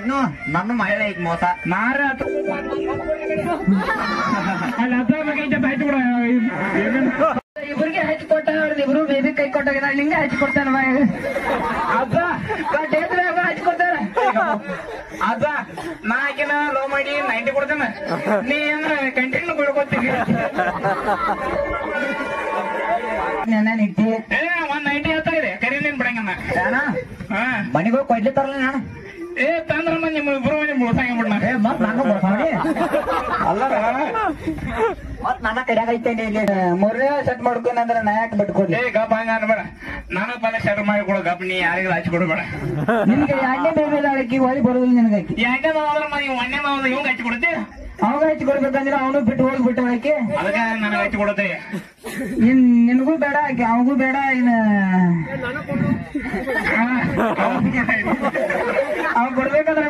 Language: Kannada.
ಮಾಡಿದ್ನು ನನ್ನ ಮಹಿಳೆ ಈಗ ಮೋಸ ನಾರ ಆತ- ಅಲ್ಲಿ ಹತ್ರ ಬೇಕೈತೆ ಬಾಯ್ತು ಕೂಡ ಇಬ್ರಿಗೆ ಹಚ್ಚಿ ಕೊಟ್ಟ ಅವ್ರದ್ದು ಇಬ್ರು ಬೇಬಿ ಕೈ ಕೊಟ್ಟಾಗ ನಿಂಗೆ ಹಚ್ಚಿ ಕೊಡ್ತಾನ ಅದ ಹಚ್ಚಿ ಕೊಡ್ತಾರ ಅದ ನಾ ಆಕಿನ ಲೋ ಮಾಡಿ ನೈಂಟಿ ಕೊಡ್ತೇನೆ ನೀ ಏನ ಕಂಟಿನ್ಯೂ ಬಿಡ್ಕೊತೀವಿ ನೆನ ನಿಟ್ಟಿ ಏ ಒಂದ್ ನೈಂಟಿ ಹೇಳ್ತಾ ಇದೆ ಕರಿ ನೀನ್ ಬಿಡಂಗನ್ನ ಅಣ್ಣ ಹಾ ಮನೆಗೆ ಹೋಗಿ ಕೊಡ್ಲಿತ್ತಾರಲ್ಲ ನಾನು ಏ ತಂದ್ರಮ್ಮ ನಿಮ್ಮ ಇಬ್ರು ಮನೆ ಮುಳ್ಸಂಗ ಬಿಡ್ನ ಏ ಮತ್ ನಾನು ಬರ್ತಾವ್ರಿ ಅಲ್ಲ ಮತ್ ನನ್ನ ಕಡೆಯಾಗ ಐತೇನೆ ಇಲ್ಲಿ ಮೂರನೇ ಸೆಟ್ ಮಾಡ್ಕೊಂಡ್ರೆ ನಾ ಯಾಕೆ ಬಿಟ್ಕೊಡ್ಲಿ ಏ ಗಪ್ ಹಂಗ ಅನ್ಬೇಡ ನಾನು ಪದ ಶರ್ ಮಾಡಿ ಕೊಡು ಗಪ್ ನೀ ಯಾರಿಗೂ ಹಚ್ಚಿ ಕೊಡಬೇಡ ನಿನ್ಗೆ ಎರಡನೇ ಬೇಬಿ ಅಳಕಿ ಒಳಿ ಬರೋದಿಲ್ಲ ನಿನಗೆ ಆಕಿ ಯಾಕೆ ನಾವಾದ್ರ ಮನೆ ಒಂದೇ ನಾವ್ ಇವಂಗ ಹಚ್ಚಿ ಕೊಡುತ್ತೆ ಅವಾಗ ಹಚ್ಚಿ ಕೊಡ್ಬೇಕಂದ್ರೆ ಅವನು ಬಿಟ್ಟು ಹೋಗಿ ಬಿಟ್ಟು ಆಕಿ ಅದಕ್ಕೆ ನನಗೆ ಹಚ್ಚಿ ಕೊಡುತ್ತೆ ಇನ್ ನಿನಗೂ ಬೇಡ ಆಕಿ ಅವಗೂ ಬೇಡ ಇನ್ನ ಹಾ, ಹೌದು. ಅವ್ ಕೊಡ್ಬೇಕಂದ್ರೆ